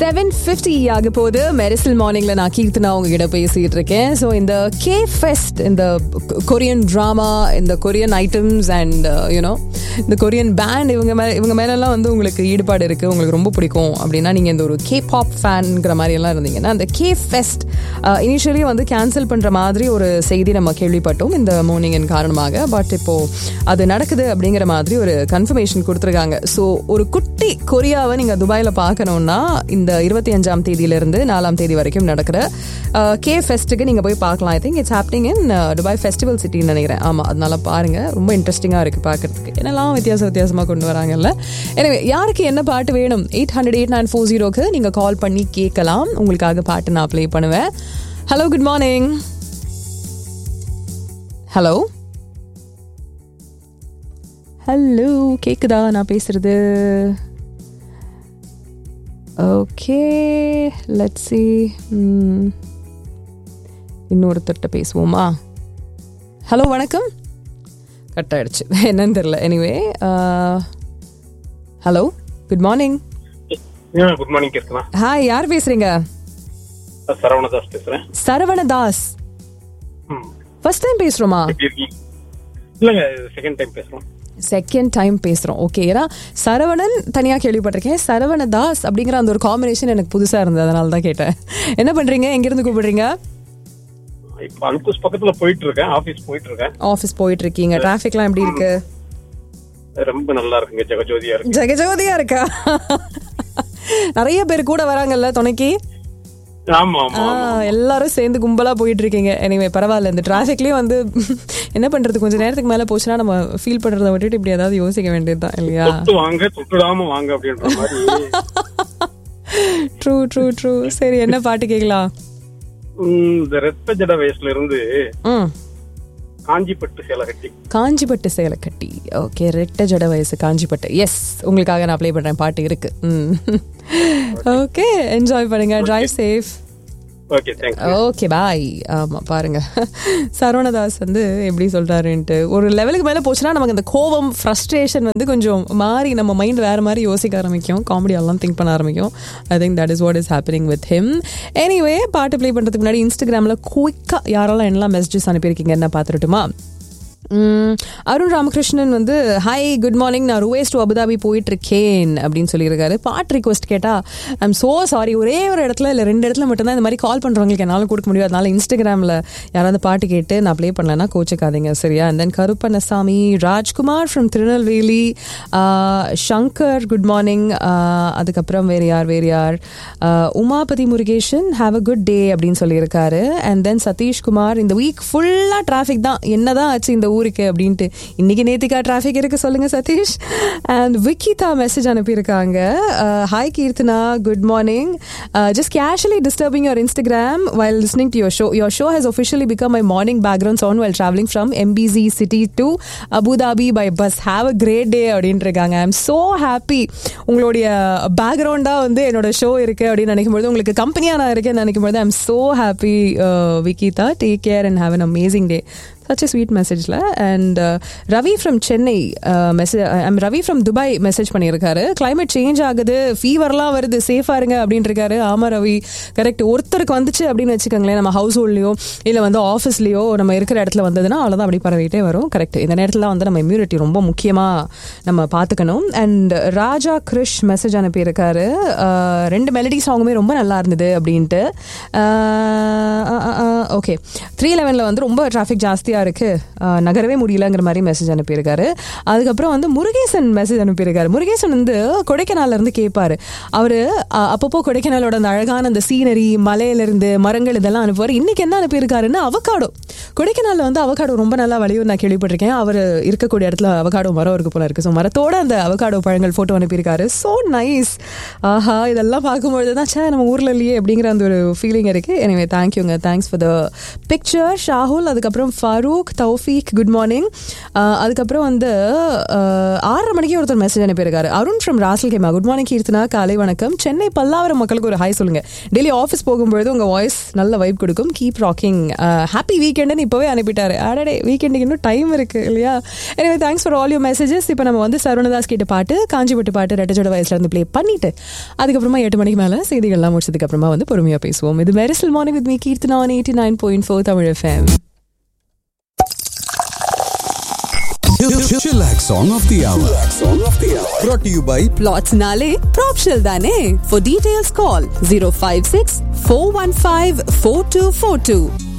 Seven fifty ஆக போது மெரிசல் மார்னிங்ல நான் கீர்த்தனா உங்ககிட்ட பேசிட்டு இருக்கேன் ஸோ இந்த கே ஃபெஸ்ட் இந்த கொரியன் ட்ராமா இந்த கொரியன் ஐட்டம்ஸ் அண்ட் யூனோ இந்த கொரியன் பேண்ட் இவங்க மேலே இவங்க மேலெல்லாம் வந்து உங்களுக்கு ஈடுபாடு இருக்குது உங்களுக்கு ரொம்ப பிடிக்கும் அப்படின்னா நீங்கள் இந்த ஒரு கே பாப் ஃபேன்ங்கிற மாதிரி எல்லாம் இருந்தீங்கன்னா அந்த கே ஃபெஸ்ட் இனிஷியலி வந்து கேன்சல் பண்ணுற மாதிரி ஒரு செய்தி நம்ம கேள்விப்பட்டோம் இந்த மார்னிங்கின் காரணமாக பட் இப்போ அது நடக்குது அப்படிங்கிற மாதிரி ஒரு கன்ஃபர்மேஷன் கொடுத்துருக்காங்க ஸோ ஒரு குட்டி கொரியாவை நீங்கள் துபாயில் பார்க்கணுன்னா இந்த இருபத்தி அஞ்சாம் தேதியிலிருந்து நாலாம் தேதி வரைக்கும் நடக்கிற கே ஃபெஸ்ட்டுக்கு நீங்கள் போய் பார்க்கலாம் I think it's happening in Dubai festival சிட்டின்னு நினைக்கிறேன் ஆமாம் அதனால பாருங்கள் ரொம்ப இன்ட்ரெஸ்டிங்காக இருக்குது பார்க்கறதுக்கு என்னெல்லாம் வித்தியாச வித்தியாசமாக கொண்டு வராங்கல்ல எனவே யாருக்கு என்ன பாட்டு வேணும் eight hundred eight nine four ஜீரோக்கு நீங்கள் கால் பண்ணி கேட்கலாம் உங்களுக்காக பாட்டு நான் ப்ளே பண்ணுவேன் hello good morning hello hello கேக்குதா நான் பேசுறது ஓகே லெட்ஸ் சி இன்னொருத்தர்கிட்ட பேசுவோமா ஹலோ வணக்கம் கட் ஆயிடுச்சு என்னன்னு தெரில anyway hello good morning good morning கேட்கலாம் ஹாய் யார் பேசுறீங்க சரவணதாஸ் பேசுறேன் சரவணதாஸ் ம். ஃபர்ஸ்ட் டைம் பேசுறோமா எப்படி இருக்கீங்க இல்லைங்க செகண்ட் டைம் பேசுறோம் செகண்ட் டைம் பேசுறோம் ஓகே ஏன்னா சரவணன் தனியா கேள்விப்பட்டிருக்கேன் சரவணதாஸ் அப்படிங்கிற அந்த ஒரு காம்பினேஷன் எனக்கு புதுசா இருந்தது அதனால தான் கேட்டேன் என்ன பண்றீங்க எங்க இருந்து கூப்பிடுறீங்க இப்போ அல்குஸ் பக்கத்துல போயிட்டு இருக்கேன் ஆபீஸ் போயிட்டு இருக்கேன் ஆஃபீஸ் போயிட்டு இருக்கீங்க டிராஃபிக்லாம் எப்படி இருக்கு ரொம்ப நல்லா இருக்குங்க ஜெகஜோதியா இருக்கு ஜெகஜோதியா இருக்கா நிறைய பேர் கூட வராங்கல்ல துணைக்கு ஆமா ஆமா ஆ, எல்லாரும் சேர்ந்து கும்பலா போயிட்டு இருக்கீங்க எனிவே பரவாயில்ல இந்த டிராஃபிக்லயும் வந்து என்ன பண்றது கொஞ்ச நேரத்துக்கு மேல போச்சுன்னா நம்ம ஃபீல் பண்றதை விட்டுட்டு இப்படி ஏதாவது யோசிக்க வேண்டியதுதான் இல்லையா தொட்டு வாங்க தொட்டுடாம வாங்க அப்படின்ற மாதிரி ட்ரூ ட்ரூ ட்ரூ சரி என்ன பாட்டு கேட்கலாம் ம், இந்த ரெத்த ஜட வயசுல இருந்து ம் காஞ்சிப்பட்டு சேலை கட்டி காஞ்சிபட்டு சேலை கட்டி ஓகே ரெட்ட ஜட வயசு காஞ்சிபட்டு எஸ் உங்களுக்காக நான் ப்ளே பண்றேன் பாட்டு இருக்கு ஓகே என்ஜாய் பண்ணுங்க drive safe okay thanks okay bye ஆமா பாருங்க சரவணதாஸ் வந்து எப்படி சொல்றாருன்ட்டு ஒரு லெவலுக்கு மேல போச்சுன்னா நமக்கு அந்த கோவம் ஃப்ரஸ்ட்ரேஷன் வந்து கொஞ்சம் மாறி நம்ம மைண்ட் வேற மாதிரி யோசிக்க ஆரம்பிக்கும் காமெடி எல்லாம் திங்க் பண்ண ஆரம்பிக்கும் I think that is what is happening with him anyway பாட்டு ப்ளே பண்றதுக்கு முன்னாடி இன்ஸ்டாகிராம்ல குயிக்கா யாரெல்லாம் என்னெல்லாம் மெசேஜஸ் அனுப்பியிருக்கீங்க என்ன பார்த்துட்டுமா உம், அருண் ராமகிருஷ்ணன் வந்து ஹாய் குட் மார்னிங் நான் ருவேஸ் டு அபுதாபி போயிட்டு இருக்கேன் அப்படின்னு சொல்லியிருக்காரு பாட்டு ரிக்வஸ்ட் கேட்டா ஐம் சோ சாரி ஒரே ஒரு இடத்துல இல்லை ரெண்டு இடத்துல மட்டும்தான் இந்த மாதிரி கால் பண்றவங்களுக்கு என்னால் கொடுக்க முடியும் அதனால இன்ஸ்டாகிராமில் யாராவது பாட்டு கேட்டு நான் ப்ளே பண்ணலன்னா கோச்சிக்காதீங்க சரியா and then Karuppannasamy Rajkumar from Tirunelveli ah, Shankar good morning அதுக்கப்புறம் வேறு யார் வேறு யார் ah, Umapathi Murugesan have a good day அப்படின்னு சொல்லியிருக்காரு அண்ட் தென் சதீஷ்குமார் இந்த வீக் ஃபுல்லாக டிராஃபிக் தான் என்னதான் ஆச்சு இந்த ஊருக்கு அப்படின்ட்டு இன்னைக்கு நேத்திக்கா டிராஃபிக் இருக்கு சொல்லுங்க சதீஷ் அண்ட் விக்கிதா மெசேஜ் அனுப்பியிருக்காங்க hi Keerthana good morning just casually disturbing your Instagram while listening to your show your show has officially become my morning background sound while travelling from MBC city to Abu Dhabi by bus have a great day அப்படின்ட்டு இருக்காங்க ஐ am so happy உங்களுடைய பேக்ரவுண்டாக வந்து என்னோட show இருக்கு அப்படின்னு நினைக்கும்போது உங்களுக்கு கம்பெனியாக நான் இருக்கேன்னு நினைக்கும்போது I am so happy Vikitha take care and have an amazing day such a sweet மெசேஜில் and Ravi from Chennai message I'm Ravi from Dubai message பண்ணியிருக்காரு climate சேஞ்ச் ஆகுது ஃபீவர்லாம் வருது சேஃபாக இருங்க அப்படின்னு இருக்காரு ஆமா ரவி கரெக்ட் ஒருத்தருக்கு வந்துச்சு அப்படின்னு வச்சுக்கோங்களேன் நம்ம ஹவுஸ் ஹோல்ட்லையோ இல்லை வந்து ஆஃபீஸ்லேயோ நம்ம இருக்கிற இடத்துல வந்ததுன்னா அவ்வளோதான் அப்படி பரவிட்டே வரும் கரெக்ட் இந்த நேரத்தில் வந்து நம்ம இம்யூனிட்டி ரொம்ப முக்கியமாக நம்ம பார்த்துக்கணும் அண்ட் ராஜா கிருஷ் மெசேஜ் அனுப்பியிருக்காரு அஹ், ரெண்டு மெலடி சாங்குமே ரொம்ப நல்லா இருந்தது அப்படின்ட்டு ஓகே த்ரீ லெவனில் வந்து ரொம்ப டிராஃபிக் ஜாஸ்தியாக இருக்கு அஹ், நகரவே முடியலங்கிற மாதிரி மெசேஜ் அனுப்பியிருக்காரு அதுக்கப்புறம் வந்து முருகேசன் மெசேஜ் அனுப்பியிருக்காரு முருகேசன் வந்து கொடைக்கானல்ல இருந்து கேட்பாரு அவரு அஹ், அப்பப்போ கொடைக்கானலோட அந்த அழகான அந்த சீனரி மலையிலிருந்து மரங்கள் இதெல்லாம் அனுப்புவார் இன்னைக்கு என்ன அனுப்பியிருக்காருன்னா அவகாடோ கொடைக்கானல்ல வந்து அவகாடோ ரொம்ப நல்லா விளையும் நான் கேள்விப்பட்டிருக்கேன் அவர் இருக்கக்கூடிய இடத்துல அவகாடோ மரம் இருக்கு போல இருக்கு ஸோ மரத்தோட அந்த அவகாடோ பழங்கள் போட்டோ அனுப்பியிருக்காரு ஸோ நைஸ் ஆஹா இதெல்லாம் பார்க்கும்பொழுது தான் சே நம்ம ஊர்ல இல்லையே அப்படிங்கிற அந்த ஒரு ஃபீலிங் இருக்கு எனவே தேங்க்யூங்க thanks for the picture Shahul அதுக்கப்புறம் ஃபரூக் ஃபரூக் தௌஃபீக் குட் மார்னிங் அதுக்கப்புறம் வந்து அஹ், ஆறரை மணிக்கு ஒருத்தர் மெசேஜ் அனுப்பியிருக்காரு அருண் ஃப்ரம் ராசல் கேமா குட் மார்னிங் கீர்த்தனா காலை வணக்கம் சென்னை பல்லாவரம் மக்களுக்கு ஒரு ஹாய் சொல்லுங்க டெய்லி ஆஃபீஸ் போகும்பொழுது உங்க வாய்ஸ் நல்ல வைப் கொடுக்கும் கீப் ராக்கிங் ஹாப்பி வீக்கெண்டுன்னு இப்போவே அனுப்பிட்டாரு அடடே வீக்கெண்டுக்கு இன்னும் டைம் இருக்கு இல்லையா எனவே thanks for all you messages இப்போ நம்ம வந்து சரவணதாஸ் கிட்ட பாட்டு காஞ்சிபட்டு பாட்டு ரெட்டஜோட வயசுல இருந்து ப்ளே பண்ணிட்டு அதுக்கப்புறமா எட்டு மணிக்கு மேல செய்திகள்லாம் முடிச்சதுக்கு அப்புறமா வந்து பொறுமையா பேசுவோம் இது Mersal morning with me Keerthana eighty nine point four Tamil FM Chillax Song of the Hour. Song of the Hour. Brought to you by Plots Nale, Propshell Dane. For details, call 056 415 4242.